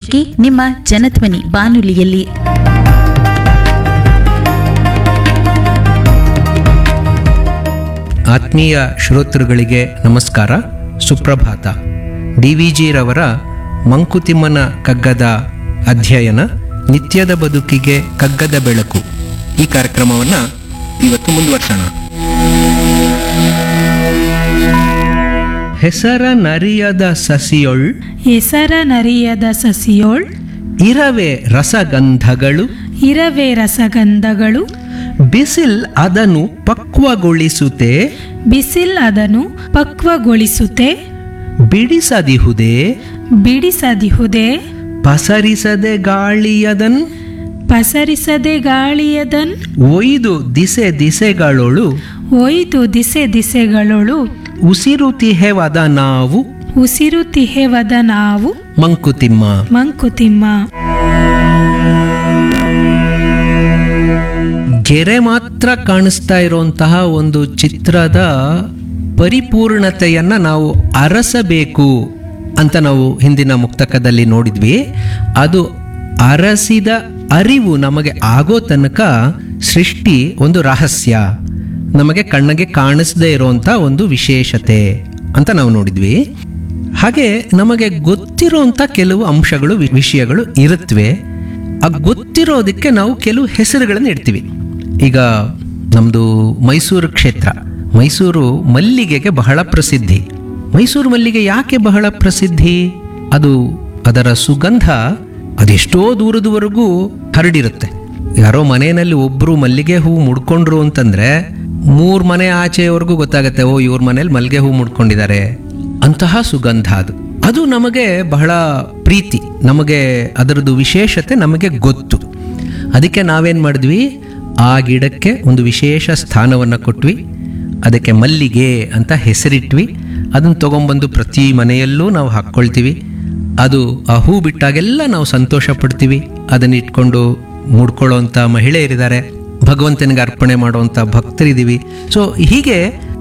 ಸಂಚಿಕೆ ನಿಮ್ಮ ಜನಧ್ವನಿ ಬಾನುಲಿಯಲ್ಲಿ ಆತ್ಮೀಯ ಶ್ರೋತೃಗಳಿಗೆ ನಮಸ್ಕಾರ ಸುಪ್ರಭಾತ ಡಿ ವಿ ಜಿರವರ ಮಂಕುತಿಮ್ಮನ ಕಗ್ಗದ ಅಧ್ಯಯನ ನಿತ್ಯದ ಬದುಕಿಗೆ ಕಗ್ಗದ ಬೆಳಕು ಈ ಕಾರ್ಯಕ್ರಮವನ್ನು ಇವತ್ತು ಮುಂದುವರ್ಸೋಣ ಹೆಸರ ನರಿಯದ ಸಸಿಯೊಳ್ ಹೆಸರ ನರಿಯದ ಸಸಿಯೋಳ್ ಇರವೆ ರಸಗಂಧಗಳು ಇರವೆ ರಸಗಂಧಗಳು ಬಿಸಿಲ್ ಅದನ್ನು ಪಕ್ವಗೊಳಿಸುತ್ತೆ ಬಿಸಿಲ್ ಅದನ್ನು ಪಕ್ವಗೊಳಿಸುತ್ತೆ ಬಿಡಿಸದಿಹುದೇ ಬಿಡಿಸದಿಹುದೇ ಪಸರಿಸದೆ ಗಾಳಿಯದನ್ ಪಸರಿಸದೆ ಗಾಳಿಯದನ್ ಒಯ್ದು ದಿಸೆ ದಿಸೆಗಳೊಳು ಒಯ್ದು ದಿಸೆ ದಿಸೆಗಳೊಳು ಉಸಿರು ತಿಹೆವದ ನಾವು ಉಸಿರು ತಿಹೆವದ ನಾವು ಮಂಕುತಿಮ್ಮ ಮಂಕುತಿಮ್ಮ ಗೆರೆ ಮಾತ್ರ ಕಾಣಿಸ್ತಾ ಇರುವಂತಹ ಒಂದು ಚಿತ್ರದ ಪರಿಪೂರ್ಣತೆಯನ್ನ ನಾವು ಅರಸಬೇಕು ಅಂತ ನಾವು ಹಿಂದಿನ ಮುಕ್ತಕದಲ್ಲಿ ನೋಡಿದ್ವಿ ಅದು ಅರಸಿದ ಅರಿವು ನಮಗೆ ಆಗೋ ತನಕ ಸೃಷ್ಟಿ ಒಂದು ರಹಸ್ಯ ನಮಗೆ ಕಣ್ಣಿಗೆ ಕಾಣಿಸದೇ ಇರುವಂಥ ಒಂದು ವಿಶೇಷತೆ ಅಂತ ನಾವು ನೋಡಿದ್ವಿ ಹಾಗೆ ನಮಗೆ ಗೊತ್ತಿರುವಂಥ ಕೆಲವು ಅಂಶಗಳು ವಿ- ವಿಷಯಗಳು ಇರುತ್ತವೆ ಆ ಗೊತ್ತಿರೋದಕ್ಕೆ ನಾವು ಕೆಲವು ಹೆಸರುಗಳನ್ನು ಇಡ್ತೀವಿ ಈಗ ನಮ್ಮದು ಮೈಸೂರು ಕ್ಷೇತ್ರ ಮೈಸೂರು ಮಲ್ಲಿಗೆಗೆ ಬಹಳ ಪ್ರಸಿದ್ಧಿ ಮೈಸೂರು ಮಲ್ಲಿಗೆ ಯಾಕೆ ಬಹಳ ಪ್ರಸಿದ್ಧಿ ಅದು ಅದರ ಸುಗಂಧ ಅದೆಷ್ಟೋ ದೂರದವರೆಗೂ ಹರಡಿರುತ್ತೆ ಯಾರೋ ಮನೆಯಲ್ಲಿ ಒಬ್ಬರು ಮಲ್ಲಿಗೆ ಹೂ ಮುಡ್ಕೊಂಡ್ರು ಅಂತಂದ್ರೆ ಮೂರು ಮನೆ ಆಚೆಯವರೆಗೂ ಗೊತ್ತಾಗುತ್ತೆ ಓ ಇವ್ರ ಮನೇಲಿ ಮಲ್ಲಿಗೆ ಹೂ ಮುಡ್ಕೊಂಡಿದ್ದಾರೆ ಅಂತಹ ಸುಗಂಧ ಅದು ಅದು ನಮಗೆ ಬಹಳ ಪ್ರೀತಿ ನಮಗೆ ಅದರದ್ದು ವಿಶೇಷತೆ ನಮಗೆ ಗೊತ್ತು ಅದಕ್ಕೆ ನಾವೇನು ಮಾಡಿದ್ವಿ ಆ ಗಿಡಕ್ಕೆ ಒಂದು ವಿಶೇಷ ಸ್ಥಾನವನ್ನು ಕೊಟ್ವಿ ಅದಕ್ಕೆ ಮಲ್ಲಿಗೆ ಅಂತ ಹೆಸರಿಟ್ವಿ ಅದನ್ನು ತೊಗೊಂಬಂದು ಪ್ರತಿ ಮನೆಯಲ್ಲೂ ನಾವು ಹಾಕ್ಕೊಳ್ತೀವಿ ಅದು ಆ ಹೂ ಬಿಟ್ಟಾಗೆಲ್ಲ ನಾವು ಸಂತೋಷ ಪಡ್ತೀವಿ ಅದನ್ನ ಇಟ್ಕೊಂಡು ಮುಡ್ಕೊಳ್ಳೋಂಥ ಮಹಿಳೆಯರಿದ್ದಾರೆ ಭಗವಂತನಿಗೆ ಅರ್ಪಣೆ ಮಾಡುವಂಥ ಭಕ್ತರಿದ್ದೀವಿ ಸೊ ಹೀಗೆ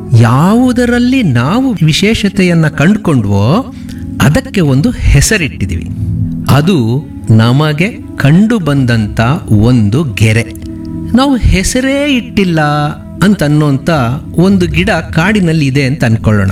ಯಾವುದರಲ್ಲಿ ನಾವು ವಿಶೇಷತೆಯನ್ನ ಕಂಡುಕೊಂಡ್ವೋ ಅದಕ್ಕೆ ಒಂದು ಹೆಸರಿಟ್ಟಿದ್ದೀವಿ ಅದು ನಮಗೆ ಕಂಡು ಬಂದಂಥ ಒಂದು ಗೆರೆ ನಾವು ಹೆಸರೇ ಇಟ್ಟಿಲ್ಲ ಅಂತ ಅನ್ನೋಂಥ ಒಂದು ಗಿಡ ಕಾಡಿನಲ್ಲಿ ಇದೆ ಅಂತ ಅನ್ಕೊಳ್ಳೋಣ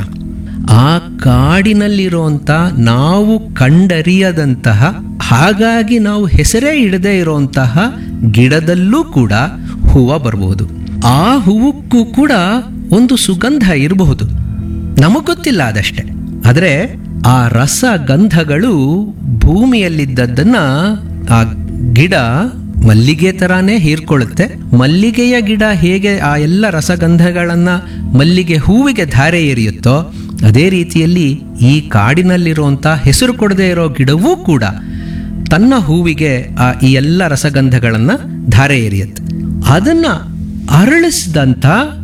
ಆ ಕಾಡಿನಲ್ಲಿರುವಂಥ ನಾವು ಕಂಡರಿಯದಂತಹ ಹಾಗಾಗಿ ನಾವು ಹೆಸರೇ ಇಡದೇ ಇರುವಂತಹ ಗಿಡದಲ್ಲೂ ಕೂಡ ಹೂವು ಬರಬಹುದು ಆ ಹೂವಕ್ಕೂ ಕೂಡ ಒಂದು ಸುಗಂಧ ಇರಬಹುದು ನಮಗ್ ಗೊತ್ತಿಲ್ಲ ಅದಷ್ಟೇ ಆದರೆ ಆ ರಸ ಗಂಧಗಳು ಭೂಮಿಯಲ್ಲಿದ್ದದ್ದನ್ನ ಆ ಗಿಡ ಮಲ್ಲಿಗೆ ತರಾನೇ ಹೀರ್ಕೊಳ್ಳುತ್ತೆ ಮಲ್ಲಿಗೆಯ ಗಿಡ ಹೇಗೆ ಆ ಎಲ್ಲ ರಸಗಂಧಗಳನ್ನ ಮಲ್ಲಿಗೆ ಹೂವಿಗೆ ಧಾರೆ ಎರೆಯುತ್ತೋ ಅದೇ ರೀತಿಯಲ್ಲಿ ಈ ಕಾಡಿನಲ್ಲಿರುವಂಥ ಹೆಸರು ಕೊಡದೇ ಇರೋ ಗಿಡವೂ ಕೂಡ ತನ್ನ ಹೂವಿಗೆ ಆ ಈ ಎಲ್ಲ ರಸಗಂಧಗಳನ್ನು ಧಾರೆ ಎರೆಯುತ್ತೆ ಅದನ್ನ ಅರಳಿಸಿದಂಥ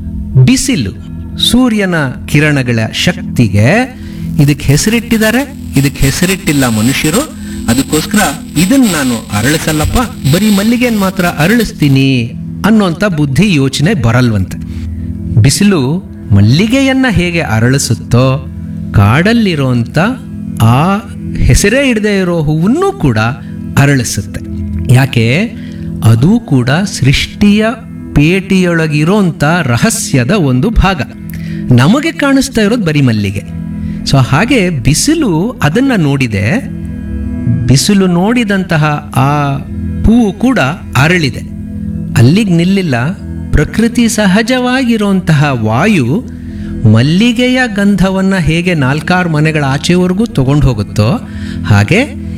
ಬಿಸಿಲು ಸೂರ್ಯನ ಕಿರಣಗಳ ಶಕ್ತಿಗೆ ಇದಕ್ಕೆ ಹೆಸರಿಟ್ಟಿದ್ದಾರೆ ಇದಕ್ಕೆ ಹೆಸರಿಟ್ಟಿಲ್ಲ ಮನುಷ್ಯರು ಅದಕ್ಕೋಸ್ಕರ ಇದನ್ನ ನಾನು ಅರಳಿಸಲ್ಲಪ್ಪ ಬರೀ ಮಲ್ಲಿಗೆಯನ್ನು ಮಾತ್ರ ಅರಳಿಸ್ತೀನಿ ಅನ್ನೋಂಥ ಬುದ್ಧಿ ಯೋಚನೆ ಬರಲ್ವಂತೆ ಬಿಸಿಲು ಮಲ್ಲಿಗೆಯನ್ನ ಹೇಗೆ ಅರಳಿಸುತ್ತೋ ಕಾಡಲ್ಲಿರುವಂಥ ಆ ಹೆಸರೇ ಇಡದೇ ಇರೋ ಹೂವನ್ನೂ ಕೂಡ ಅರಳಿಸುತ್ತೆ ಯಾಕೆ ಅದು ಕೂಡ ಸೃಷ್ಟಿಯ ಪೇಟೆಯೊಳಗಿರೋಂಥ ರಹಸ್ಯದ ಒಂದು ಭಾಗ ನಮಗೆ ಕಾಣಿಸ್ತಾ ಇರೋದು ಬರೀ ಮಲ್ಲಿಗೆ ಸೊ ಹಾಗೆ ಬಿಸಿಲು ಅದನ್ನ ನೋಡಿದೆ ಬಿಸಿಲು ನೋಡಿದಂತಹ ಆ ಹೂವು ಕೂಡ ಅರಳಿದೆ ಅಲ್ಲಿಗೆ ನಿಲ್ಲಿಲ್ಲ ಪ್ರಕೃತಿ ಸಹಜವಾಗಿರುವಂತಹ ವಾಯು ಮಲ್ಲಿಗೆಯ ಗಂಧವನ್ನು ಹೇಗೆ ನಾಲ್ಕಾರು ಮನೆಗಳ ಆಚೆವರೆಗೂ ತಗೊಂಡು ಹೋಗುತ್ತೋ ಹಾಗೆ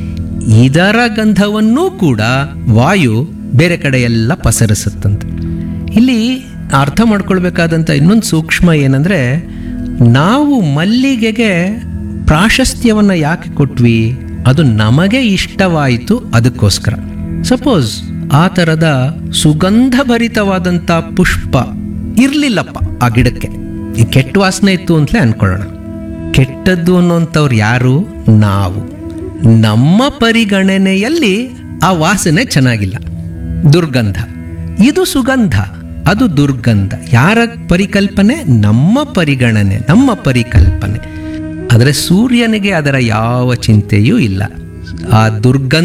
ಇದರ ಗಂಧವನ್ನೂ ಕೂಡ ವಾಯು ಬೇರೆ ಕಡೆ ಎಲ್ಲ ಪಸರಿಸುತ್ತಂತೆ ಇಲ್ಲಿ ಅರ್ಥ ಮಾಡ್ಕೊಳ್ಬೇಕಾದಂಥ ಇನ್ನೊಂದು ಸೂಕ್ಷ್ಮ ಏನಂದರೆ ನಾವು ಮಲ್ಲಿಗೆಗೆ ಪ್ರಾಶಸ್ತ್ಯವನ್ನು ಯಾಕೆ ಕೊಟ್ವಿ ಅದು ನಮಗೆ ಇಷ್ಟವಾಯಿತು ಅದಕ್ಕೋಸ್ಕರ ಸಪೋಸ್ ಆ ಥರದ ಸುಗಂಧಭರಿತವಾದಂಥ ಪುಷ್ಪ ಇರಲಿಲ್ಲಪ್ಪ ಆ ಗಿಡಕ್ಕೆ ಈ ಕೆಟ್ಟ ವಾಸನೆ ಇತ್ತು ಅಂತಲೇ ಅನ್ಕೊಳ್ಳೋಣ ಕೆಟ್ಟದ್ದು ಅನ್ನೋಂಥವ್ರು ಯಾರು ನಾವು ನಮ್ಮ ಪರಿಗಣನೆಯಲ್ಲಿ ಆ ವಾಸನೆ ಚೆನ್ನಾಗಿಲ್ಲ ದುರ್ಗಂಧ ಇದು ಸುಗಂಧ ಅದು ದುರ್ಗಂಧ ಯಾರ ಪರಿಕಲ್ಪನೆ ನಮ್ಮ ಪರಿಗಣನೆ ನಮ್ಮ ಪರಿಕಲ್ಪನೆ ಆದರೆ ಸೂರ್ಯನಿಗೆ ಅದರ ಯಾವ ಚಿಂತೆಯೂ ಇಲ್ಲ ಆ ದುರ್ಗಂಧ